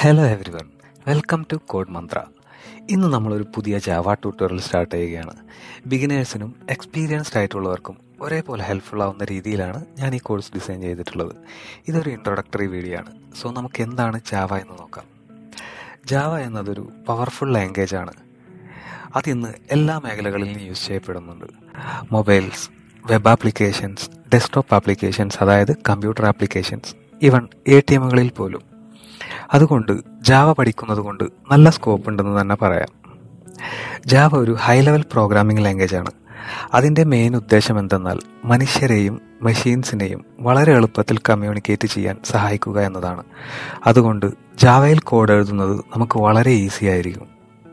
hello everyone welcome to code Mantra ഇന്ന് നമ്മളൊരു പുതിയ ജാവ ട്യൂട്ടോറിയൽ സ്റ്റാർട്ട് ചെയ്യുകയാണ് ബിഗിനേഴ്സിനും എക്സ്പീരിയൻസ്ഡ് ആയിട്ടുള്ളവർക്കും ഒരേപോലെ ഹെൽപ്ഫുൾ ആവുന്ന രീതിയിലാണ് ഞാൻ ഈ കോഴ്സ് ഡിസൈൻ ചെയ്തിട്ടുള്ളത് ഇതൊരു ഇൻട്രൊഡക്ടറി വീഡിയോ ആണ് സോ നമുക്ക് എന്താണ് ജാവ എന്ന് നോക്കാം ജാവ എന്നതൊരു പവർഫുൾ ലാംഗ്വേജ് ആണ് അതിന്ന് എല്ലാ മേഖലകളിലും യൂസ് ചെയ്യപ്പെടുന്നുണ്ട് mobiles web applications desktop applications അതായത് computer applications even A T എമ്മുകളിൽ പോലും അതുകൊണ്ട് ജാവ പഠിക്കുന്നത് കൊണ്ട് നല്ല സ്കോപ്പ് ഉണ്ടെന്ന് തന്നെ പറയാം ജാവ ഒരു ഹൈ ലെവൽ പ്രോഗ്രാമിംഗ് ലാംഗ്വേജ് ആണ് അതിൻ്റെ മെയിൻ ഉദ്ദേശം എന്തെന്നാൽ മനുഷ്യരെയും മെഷീൻസിനെയും വളരെ എളുപ്പത്തിൽ കമ്മ്യൂണിക്കേറ്റ് ചെയ്യാൻ സഹായിക്കുക എന്നതാണ് അതുകൊണ്ട് ജാവയിൽ കോഡ് എഴുതുന്നത് നമുക്ക് വളരെ ഈസി ആയിരിക്കും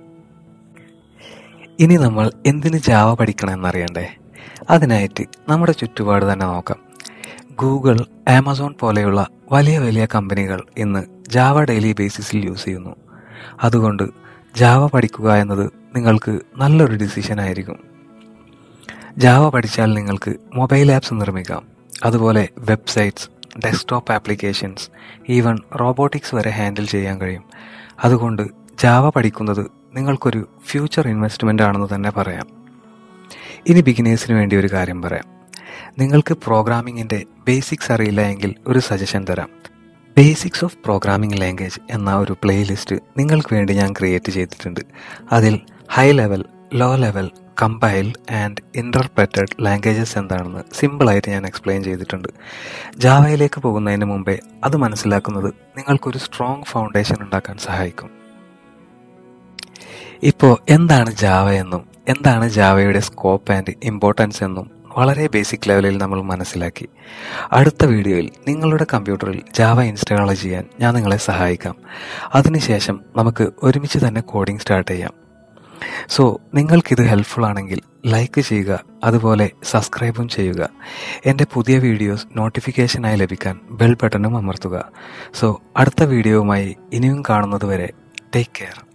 ഇനി നമ്മൾ എന്തിന് ജാവ പഠിക്കണം എന്നറിയണ്ടേ അതിനായിട്ട് നമ്മുടെ ചുറ്റുപാട് തന്നെ നോക്കാം ഗൂഗിൾ ആമസോൺ പോലെയുള്ള വലിയ വലിയ കമ്പനികൾ ഇന്ന് ജാവ ഡെയിലി ബേസിസിൽ യൂസ് ചെയ്യുന്നു അതുകൊണ്ട് ജാവ പഠിക്കുക എന്നത് നിങ്ങൾക്ക് നല്ലൊരു ഡിസിഷൻ ആയിരിക്കും ജാവ പഠിച്ചാൽ നിങ്ങൾക്ക് മൊബൈൽ ആപ്സ് നിർമ്മിക്കാം അതുപോലെ websites desktop applications even robotics വരെ ഹാൻഡിൽ ചെയ്യാൻ കഴിയും അതുകൊണ്ട് ജാവ പഠിക്കുന്നത് നിങ്ങൾക്കൊരു ഫ്യൂച്ചർ ഇൻവെസ്റ്റ്മെൻ്റ് ആണെന്ന് തന്നെ പറയാം ഇനി ബിഗിനേഴ്സിന് വേണ്ടി ഒരു കാര്യം പറയാം നിങ്ങൾക്ക് പ്രോഗ്രാമിങ്ങിൻ്റെ ബേസിക്സ് അറിയില്ല എങ്കിൽ ഒരു സജഷൻ തരാം ബേസിക്സ് ഓഫ് പ്രോഗ്രാമിംഗ് ലാംഗ്വേജ് എന്ന ഒരു പ്ലേലിസ്റ്റ് നിങ്ങൾക്ക് വേണ്ടി ഞാൻ ക്രിയേറ്റ് ചെയ്തിട്ടുണ്ട് അതിൽ high level low level compiled and interpreted languages എന്താണെന്ന് സിമ്പിളായിട്ട് ഞാൻ എക്സ്പ്ലെയിൻ ചെയ്തിട്ടുണ്ട് ജാവയിലേക്ക് പോകുന്നതിന് മുമ്പേ അത് മനസ്സിലാക്കുന്നത് നിങ്ങൾക്കൊരു സ്ട്രോങ് ഫൗണ്ടേഷൻ ഉണ്ടാക്കാൻ സഹായിക്കും ഇപ്പോൾ എന്താണ് ജാവ എന്നും എന്താണ് ജാവയുടെ സ്കോപ്പ് ആൻഡ് ഇമ്പോർട്ടൻസ് എന്നും വളരെ ബേസിക് ലെവലിൽ നമ്മൾ മനസ്സിലാക്കി അടുത്ത വീഡിയോയിൽ നിങ്ങളുടെ കമ്പ്യൂട്ടറിൽ ജാവ ഇൻസ്റ്റാൾ ചെയ്യാൻ ഞാൻ നിങ്ങളെ സഹായിക്കാം അതിനുശേഷം നമുക്ക് ഒരുമിച്ച് തന്നെ കോഡിംഗ് സ്റ്റാർട്ട് ചെയ്യാം സോ നിങ്ങൾക്കിത് ഹെൽപ്ഫുൾ ആണെങ്കിൽ ലൈക്ക് ചെയ്യുക അതുപോലെ സബ്സ്ക്രൈബും ചെയ്യുക എൻ്റെ പുതിയ വീഡിയോസ് നോട്ടിഫിക്കേഷനായി ലഭിക്കാൻ ബെൽ ബട്ടണും അമർത്തുക സോ അടുത്ത വീഡിയോവുമായി ഇനിയും കാണുന്നത് വരെ ടേക്ക് കെയർ